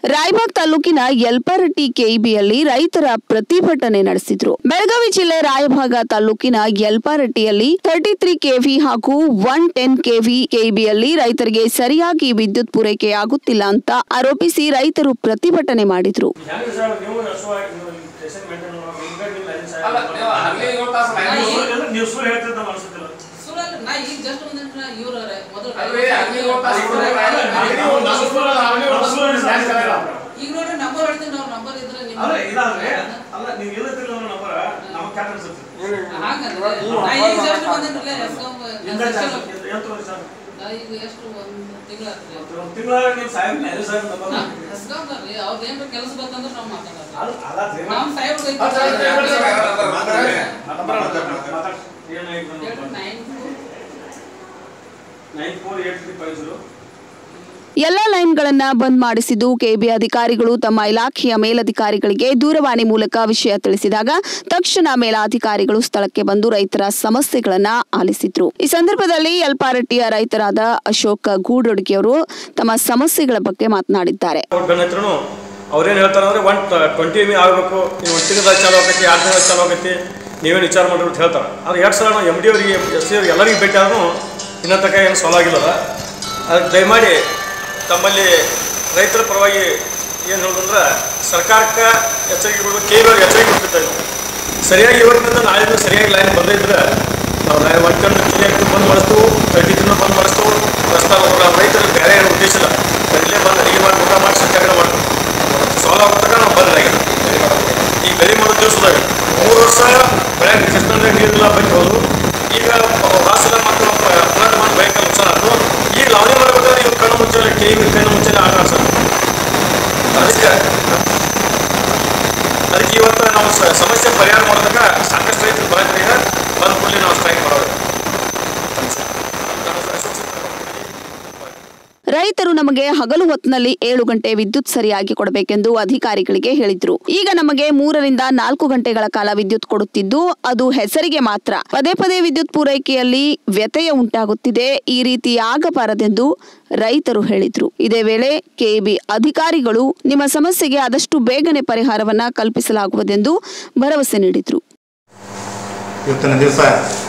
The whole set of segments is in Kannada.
ರಾಯಬಾಗ್ ತಾಲೂಕಿನ ಯಲ್ಪಾರಟ್ಟಿ ಕೆಇಬಿಯಲ್ಲಿ ರೈತರ ಪ್ರತಿಭಟನೆ ನಡೆಸಿದ್ರು ಬೆಳಗಾವಿ ಜಿಲ್ಲೆ ರಾಯಭಾಗ ತಾಲೂಕಿನ ಯಲ್ಪಾರಟ್ಟಿಯಲ್ಲಿ ತರ್ಟಿ ತ್ರೀ ಕೆವಿ ಹಾಗೂ ಒನ್ ಟೆನ್ ಕೆವಿ ಕೆಇಬಿಯಲ್ಲಿ ರೈತರಿಗೆ ಸರಿಯಾಗಿ ವಿದ್ಯುತ್ ಪೂರೈಕೆಯಾಗುತ್ತಿಲ್ಲ ಅಂತ ಆರೋಪಿಸಿ ರೈತರು ಪ್ರತಿಭಟನೆ ಮಾಡಿದ್ರು ಹೆಂಗ್ ಸರ್ ನೀವು ಅಷ್ಟವಾಗಿ ನೀವು ಸ್ಟೇಷನ್ ಮೇಂಟೈನ್ ಮಾಡೋದು ಹಿಂಗಾಗಿ ನೀವು ಲೈನ್ ಸರ್ ಅಲ್ಲ, ನೀವು ಹಳ್ಳಿ ಏಳು ತಾಸು ಲೈನ್ ನೀವು ಸುಳ್ಳು- ನೀವು ಸುಳ್ಳು ಹೇಳ್ತಿದ್ದ ನಮ್ಮ ಅನ್ಸುತ್ತಿಲ್ಲ ಸುಳ್ಳಲ್ಲ, ನಾ ಈಗ just ಒಂದ್ ನಿಮಿಷ ಇವ್ರು ಮೊದಲು ಅಲ್ರಿ, ಹಳ್ಳಿ ಏಳು ತಾಸು ಇವ್ರು ಲೈನ್ ನೀವು ನಮ್ಮ ಸುಳ್ಳು ಅಲ್ಲ, ನಮ್ಮ ಸುಳ್ಳು ನೀವು ನ್ಯಾಯ ಕಲಿಯಲ್ಲ. ಈಗ ನೋಡ್ರಿ ನಂಬರ್ ಹೇಳ್ತೀನಿ ನಾವು ನಂಬರ್ ಇದ್ರೆ ನಿಮ್ಮ ಅಲ್ಲ ಇದಾದ್ರೆ ಅಲ್ಲ ನೀವು ಇಲ್ಲತ್ತಿಲ್ಲ ನಮ್ಮ ನಂಬರ್ ನಮಗೆ ಕ್ಯಾಟ್ ಅನ್ಸುತ್ತೆ ಹಾಗಂದ್ರೆ ನಾ ಈಗ just ಬಂದೇನ್ರಲ್ಲ, ಎಸ್ಕಾಂ ಇಂದ ಚಾರ್ಜ್ ಏನು ತಗೋರಿ ಸರ್ ನಾ ಈಗ ಎಷ್ಟು ಒಂದ್ ತಿಂಗಳಾತ್ರಿ ಒಂದು ತಿಂಗಳ ನೀವು ಸಾಹೇಬ್ ಇಲ್ಲ ಸರ್ ನಂಬರ್ ಎಸ್ಕಾಂ ರೀ ಅವ್ರದ್ದು ಏನ್ರ ಕೆಲಸ ಬಂತಂದ್ರೆ ನಾವು ಮಾತಾಡೋದು ಅಲ್ಲ ಅಲ್ಲ ಸರ್ ನಮ್ಮ ಸಾಹೇಬ್ರು ಐತಿ. ಅಲ್ಲ, ಸರ್, ಹೇಳ್ಬಿಡಿ ಸರ್, ಯಾರಾದ್ರು ಮಾತಾಡ್ರಿ. ಮಾತಾಡಿ ಏನಾಯ್ತು ಎರಡು nine two nine four eight three five zero ಎಲ್ಲಾ ಲೈನ್ಗಳನ್ನ ಬಂದ್ ಮಾಡಿಸಿದ್ದು ಕೆಬಿ ಅಧಿಕಾರಿಗಳು ತಮ್ಮ ಇಲಾಖೆಯ ಮೇಲಧಿಕಾರಿಗಳಿಗೆ ದೂರವಾಣಿ ಮೂಲಕ ವಿಷಯ ತಿಳಿಸಿದಾಗ ತಕ್ಷಣ ಮೇಲಾಧಿಕಾರಿಗಳು ಸ್ಥಳಕ್ಕೆ ಬಂದು ರೈತರ ಸಮಸ್ಯೆಗಳನ್ನ ಆಲಿಸಿದ್ರು ಈ ಸಂದರ್ಭದಲ್ಲಿ ಯಲ್ಪಾರಟ್ಟಿಯ ರೈತರಾದ ಅಶೋಕ್ ಗೂಡೊಡ್ಗಿಯವರು ತಮ್ಮ ಸಮಸ್ಯೆಗಳ ಬಗ್ಗೆ ಮಾತನಾಡಿದ್ದಾರೆ ಅವ್ರ ಬೆನ್ನ ಹತ್ರನು ಅವ್ರೇನು ಹೇಳ್ತಾರೆ ಅಂದ್ರೆ ಒನ್ ಟ್ವೆಂಟಿ ಎಮ್ ಆಗಬೇಕು ನೀವು ಒಂದು ತಿಂಗಳ ಚಾಲು ಆಗೈತಿ ಎರಡು ತಿಂಗಳ ಚಾಲು ಆಗೈತಿ ನೀವೇನು ವಿಚಾರ ಮಾಡ್ರಿ ಅಂತ ಹೇಳ್ತಾರೆ ಆದ್ರೆ ಎರಡು ಸಲ ನಾವು ಎಮ್ ಡಿ ಅವರಿಗೆ ಎಸ್ ಸಿ ಅವ್ರಿಗೆ ಎಲ್ಲರಿಗೂ ಭೇಟಿ ಆದ್ರೂ ಇನ್ನೂ ತನಕ ಏನು ಸಾಲ್ವ್ ಆಗಿಲ್ಲದ ಅದಕ್ಕೆ ದಯಮಾಡಿ ತಮ್ಮಲ್ಲಿ ರೈತರ ಪರವಾಗಿ ಏನು ಹೇಳೋದಂದ್ರೆ ಸರ್ಕಾರಕ್ಕೆ ಎಚ್ಚರಿಕೆ ಕೊಡಬೇಕು ಕೆ ಅವ್ರಿಗೆ ಎಚ್ಚರಿಕೆ ಕೊಡ್ತಿದ್ದ ಸರಿಯಾಗಿ ಇವತ್ತಿನಿಂದ ನಾಳೆಯಿಂದ ಸರಿಯಾಗಿ ಲೈನ್ ಬಂದಿದ್ರೆ ನಾವು ಲೈನ್ ಮಾಡ್ಕೊಂಡು ಕ್ಲಿಯರ್ ಬಂದ್ ಮಾಡಿಸ್ತು ತರ್ಟಿ ದಿನ ಬಂದ್ ಮಾಡಿಸ್ತು ರಸ್ತೆ ನಮ್ಮ ರೈತರಿಗೆ ಬೇರೆ ಏನು ಉದ್ದೇಶ ಇಲ್ಲ ಇಲ್ಲೇ ಬಂದು ಅಡಿಗೆ ಮಾಡಿ ಊಟ ಮಾಡಿ ಸತ್ಯಾಗ್ರಹ ಮಾಡ್ತೀವಿ ಸಾಲ ಆಗ್ತಕ್ಕ ನಾವು ಬಂದ್ರಾಗ ಈ ಬೆಳೆ ಮಾಡೋ ದಿವಸದಾಗ ಮೂರು ವರ್ಷ ಬೆಳೆ ಕೃಷ್ಣದಾಗ ನೀರಿಲ್ಲ ಬಂದು ಹೋದ್ರು ಈಗ ವಾಸಲ ಮತ್ತು ಪ್ಲಾಂಟ್ ಮಾಡಿ ಬೈಕಲ್ಲಿ ನುಕ್ಸಾನ ಆಯ್ತು ಈಗ ಲಾವಣಿ ಮಾಡ್ಬೇಕಾದ್ರೆ ಇವ್ರು ಕಣ್ಣು ಮುಚ್ಚಲೆ ಕೆ ಕಣ್ಣು ಮುಚ್ಚಲೆ ಆಟ ಆಡ್ಸೋದು ಅದಕ್ಕೆ ಅದಕ್ಕೆ ಇವತ್ತು ನಾವು ಸ- ಸಮಸ್ಯೆ ಪರಿಹಾರ ಮಾಡೋದಕ್ಕೆ ಸಾಕಷ್ಟು ರೈತರು ಬರೋದ್ರಿಂದ ಬಂದ ಕೂಡಲೇ ನಾವು ಸ್ಟ್ರೈಕ್ ಮಾಡೋದು ರೈತರು ನಮಗೆ ಹಗಲು ಹೊತ್ತಿನಲ್ಲಿ ಏಳು ಗಂಟೆ ವಿದ್ಯುತ್ ಸರಿಯಾಗಿ ಕೊಡಬೇಕೆಂದು ಅಧಿಕಾರಿಗಳಿಗೆ ಹೇಳಿದ್ರು ಈಗ ನಮಗೆ ಮೂರರಿಂದ ನಾಲ್ಕು ಗಂಟೆಗಳ ಕಾಲ ವಿದ್ಯುತ್ ಕೊಡುತ್ತಿದ್ದು ಅದು ಹೆಸರಿಗೆ ಮಾತ್ರ ಪದೇ ಪದೇ ವಿದ್ಯುತ್ ಪೂರೈಕೆಯಲ್ಲಿ ವ್ಯತ್ಯಯ ಉಂಟಾಗುತ್ತಿದೆ ಈ ರೀತಿ ಆಗಬಾರದೆಂದು ರೈತರು ಹೇಳಿದ್ರು ಇದೇ ವೇಳೆ ಕೆಇಬಿ ಅಧಿಕಾರಿಗಳು ನಿಮ್ಮ ಸಮಸ್ಯೆಗೆ ಆದಷ್ಟು ಬೇಗನೆ ಪರಿಹಾರವನ್ನ ಕಲ್ಪಿಸಲಾಗುವುದೆಂದು ಭರವಸೆ ನೀಡಿದ್ರು ಇವತ್ತಿನ ದಿವಸ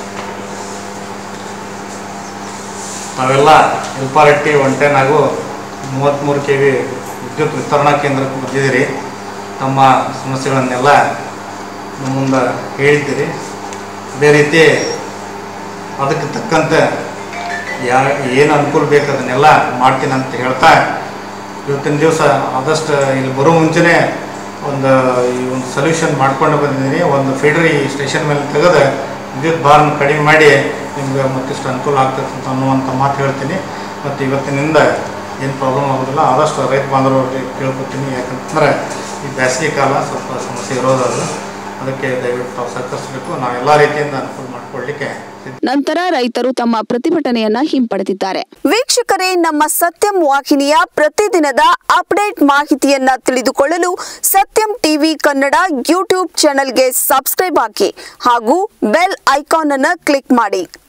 ನಾವೆಲ್ಲ ಎಲ್ಪಾರಟ್ಟಿ ಒನ್ ಟೆನ್ ಹಾಗೂ ಮೂವತ್ತ್ಮೂರು ಕೆ ವಿ ವಿದ್ಯುತ್ ವಿತರಣಾ ಕೇಂದ್ರಕ್ಕೆ ಬಂದಿದ್ದೀರಿ ತಮ್ಮ ಸಮಸ್ಯೆಗಳನ್ನೆಲ್ಲ ನಮ್ಮ ಮುಂದೆ ಹೇಳಿದ್ದೀರಿ ಅದೇ ರೀತಿ ಅದಕ್ಕೆ ತಕ್ಕಂತೆ ಯಾ ಏನು ಅನುಕೂಲ ಬೇಕು ಅದನ್ನೆಲ್ಲ ಮಾಡ್ತೀನಿ ಅಂತ ಹೇಳ್ತಾ ಇವತ್ತಿನ ದಿವಸ ಆದಷ್ಟು ಇಲ್ಲಿ ಬರೋ ಮುಂಚೆನೇ ಒಂದು ಈ ಒಂದು ಸೊಲ್ಯೂಷನ್ ಮಾಡ್ಕೊಂಡು ಬಂದಿದ್ದೀನಿ ಒಂದು ಫೀಡರ್ ಈ ಸ್ಟೇಷನ್ ಮೇಲೆ ತೆಗೆದು ವಿದ್ಯುತ್ ಭಾರನ ಕಡಿಮೆ ಮಾಡಿ ನಿಮ್ಗೆ ಮತ್ತಿಷ್ಟು ಅನುಕೂಲ ಆಗ್ತದೆ ಅಂತ ಅನ್ನುವಂಥ ಮಾತು ಹೇಳ್ತೀನಿ ಮತ್ತು ಇವತ್ತಿನಿಂದ ಏನು ಪ್ರಾಬ್ಲಮ್ ಆಗೋದಿಲ್ಲ ಆದಷ್ಟು ರೈತ ಬಾಂಧವರಿಗೆ ಕೇಳ್ಕೊತೀನಿ ಯಾಕಂತಂದ್ರೆ ಈ ಬೇಸಿಗೆ ಕಾಲ ಸ್ವಲ್ಪ ಸಮಸ್ಯೆ ಇರೋದದು ಅದಕ್ಕೆ ದಯವಿಟ್ಟು ತಾವು ಸಹಕರಿಸಬೇಕು ನಾವು ಎಲ್ಲ ರೀತಿಯಿಂದ ಅನುಕೂಲ ಮಾಡಿಕೊಡ್ಲಿಕ್ಕೆ ಸಿದ್ಧ ನಂತರ ರೈತರು ತಮ್ಮ ಪ್ರತಿಭಟನೆಯನ್ನ ಹಿಂಪಡೆದಿದ್ದಾರೆ ವೀಕ್ಷಕರೇ ನಮ್ಮ ಸತ್ಯಂ ವಾಹಿನಿಯ ಪ್ರತಿದಿನದ ಅಪ್ಡೇಟ್ ಮಾಹಿತಿಯನ್ನ ತಿಳಿದುಕೊಳ್ಳಲು ಸತ್ಯಂ ಟಿವಿ ಕನ್ನಡ ಯೂಟ್ಯೂಬ್ ಚಾನೆಲ್ಗೆ ಸಬ್ಸ್ಕ್ರೈಬ್ ಹಾಕಿ ಹಾಗೂ ಬೆಲ್ ಐಕಾನ್ ಅನ್ನು ಕ್ಲಿಕ್ ಮಾಡಿ